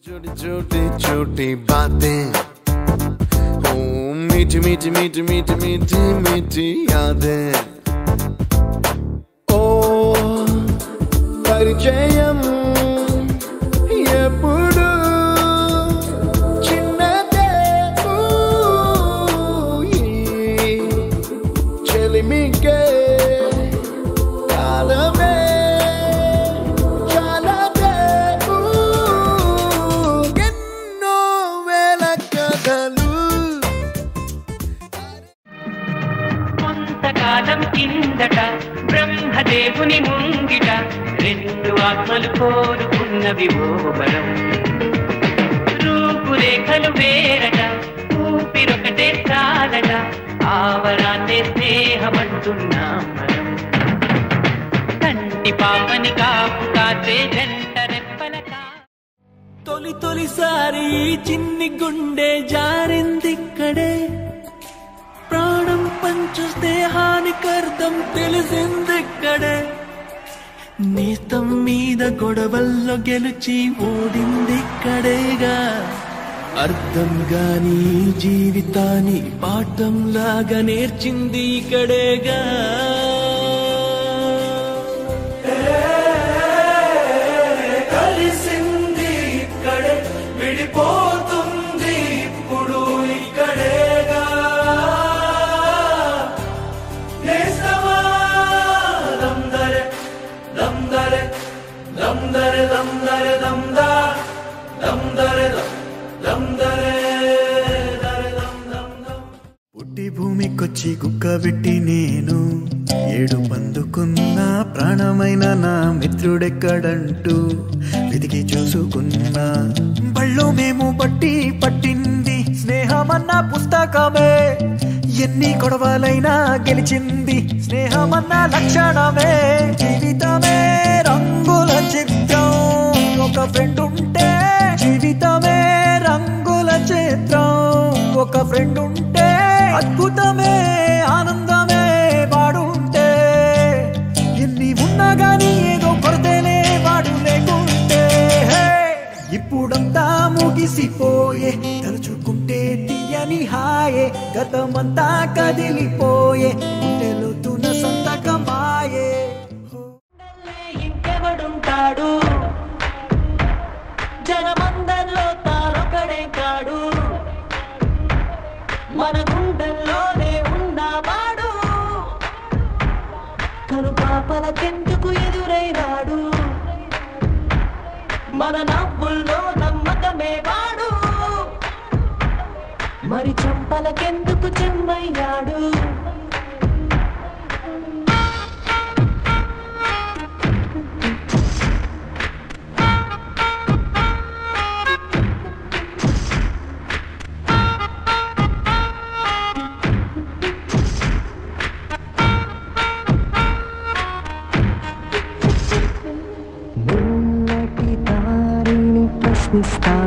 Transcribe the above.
छोटी छोटी छोटी बातें ओ मीठी मीठी मीठी मीठी मीठी मीठी यादें ओ పరిచయం ఎప్పుడు చిన్నదే ఊ, ఈ చెలిమికే కాలమే చాలదే ఊ, ఎన్నో వేల కథలు కొంతకాలం కిందట బ్రహ్మదేవుని ముంగిట రెండు ఆత్మలు కోరుకున్నవి ఓ బలం రూపురేఖలు వేరట ఊపిరొకటే చాలట ఆవరాన్నే స్నేహమంటున్నాం మనం కంటి పాపని కాపు కాచే జంట రెప్పల కా తొలి తొలిసారి ఈ చిన్ని గుండె జారిందిక్కడే ప్రాణం పంచు స్నేహానికి అర్థం తెలిసిందిక్కడే నేస్తం మీద గొడవల్లో గెలిచి ఓడిందిక్కడేగా అర్థం గాని ఈ జీవితాన్ని పాఠం లాగా నేర్చింది ఇక్కడేగా కలిసింది ఇక్కడే విడిపోతుంది ఇప్పుడు ఇక్కడేగా నేస్తమా దమ్దరే దమ్దరే దమ్దరే దమ్దరే దమ్దా దమ్దరే దమ్ దమ్దరే దరే దమ్ దమ్ దమ్ పుట్టి భూమికొచ్చి కుక్క పెట్టి నేను ఏడు పందుకున్న ప్రాణమైన నా మిత్రుడెక్కడంటూ వెతికి చూసుకున్నా బళ్ళు మేము బట్టి పట్టింది స్నేహమన్న పుస్తకమే ఎన్ని గొడవలైనా గెలిచింది స్నేహమన్న లక్షణమే జీవితమే రంగుల చిత్రం ఒక ఫ్రెండ్ ఉంటే జీవితమే రంగుల చిత్రం ఒక ఫ్రెండ్ ఉంటే అద్భుతమే ఆనందమే వాడుంటే ఎన్ని ఉన్నా గానీ ఏదో కొరతేనే వాడు లేకుంటే హే! ఇప్పుడంతా ముగిసిపోయే తలుచుకుంటే తీయని హాయే గతమంతా కదిలిపోయే గుండెలోతున్న సంతకమాయే ఇంకెవడుంటాడు జనమందరిలో తారొకడే కాడు మన గుండెల్లోనే ఉన్నవాడు కను పాపలకెందుకు ఎదురైనాడు మన నవ్వుల్లో నమ్మకమే వాడు మరి చెంపలకెందుకు చెమ్మయ్యాడు ముల్లటి దారిని ప్రశ్నిస్తా